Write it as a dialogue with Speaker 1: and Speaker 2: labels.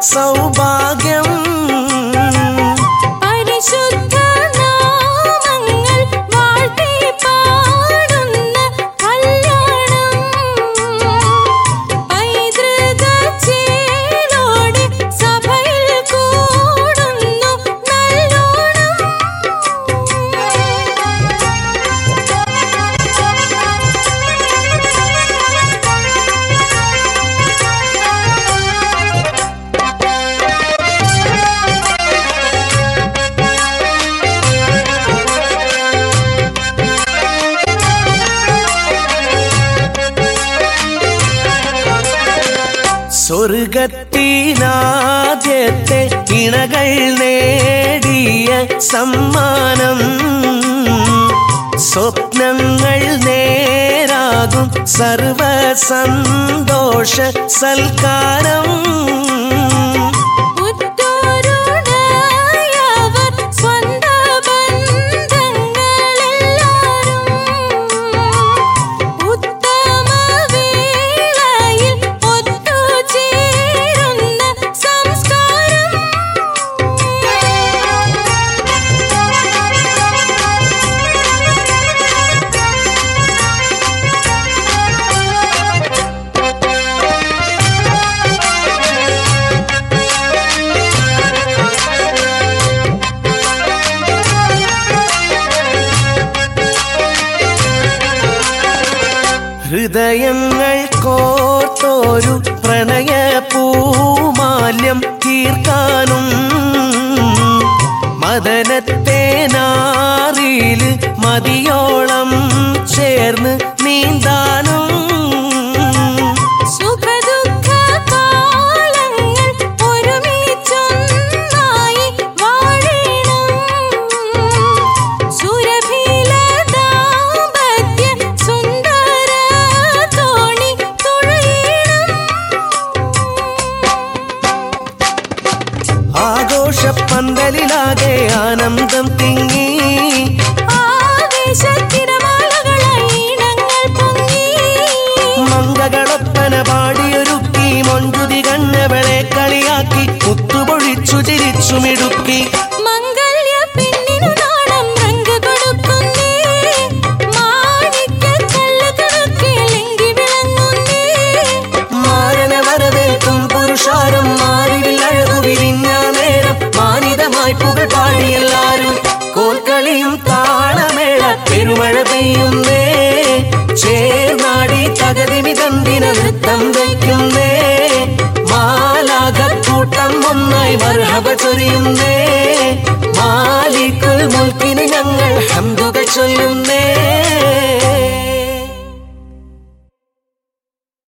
Speaker 1: സൗഭാഗ്യം
Speaker 2: പരിശുദ്ധ നാമങ്ങൾ വാഴ്ത്തി പാടുന്ന കല്യാണം പൈതൃക ചേലോടെ സഭയിൽ കൂടുന്നു നല്ലോണം
Speaker 1: സ്വർഗത്തിനാദ്യത്തെ ഇണകൾ നേടിയ സമ്മാനം സ്വപ്നങ്ങൾ നേരാകും സർവ സന്തോഷ സൽക്കാരം
Speaker 2: ഉറ്റോരുടയവർ സ്വന്ത ബന്ധങ്ങളെല്ലാരും ഉത്തമ വേളയിൽ ഒത്തുചേരുന്ന സംസ്കാരം
Speaker 1: ഹൃദയങ്ങൾ കോർത്തോരു പ്രണയ പൂമാല്യം തീർക്കാനും മദനത്തെ നാറിയില് മതിയോളം ചേർന്ന് നീന്താനും
Speaker 2: സുഖദുഃഖ കാലങ്ങൾ ഒരുമിച്ചൊന്നായി വാഴണം സുരഭില ദാമ്പത്യ സുന്ദര തോണി തുഴയണം
Speaker 1: ആഘോഷപ്പന്തലിലാകെ ആനന്ദം തിങ്ങി
Speaker 2: ആവേശത്തിരമാലകളായി ഇണങ്ങൾ പൊങ്ങി
Speaker 1: മങ്കകളൊപ്പന പാടിയൊരുക്കി മൊഞ്ചുതി കണ്ണവളെ കളിയാക്കി മുത്തുപൊഴിച്ചു ചിരിച്ചു മിടുക്കി
Speaker 2: മംഗല്യ പെണ്ണിനു നാണം റങ്ക് കൊടുക്കുന്നേ മാണിക്യക്കല്ല് കണക്കിലെങ്കി വിളങ്ങുന്നേ
Speaker 1: മാരനെ വരവേൽക്കും പുരുഷാരം മാറിവിൽ അഴകു വിരിഞ്ഞ നേരം മാനിതമായി പുകൾ പാടിയെല്ലാരും കോൽക്കളിയും താളമേള പെരുമഴ പെയ്യുന്നേ ചേർനാടി തകതിമി തന്തിന നൃത്തം വയ്ക്കുന്നേ മാലാകക്കൂട്ടം ഒന്നായി മർഹബ ചൊരിയുന്നേ മാലിക്കുൽ മുൽക്കിന് ഞങ്ങൾ ഹംദുകൾ ചൊല്ലുന്നേ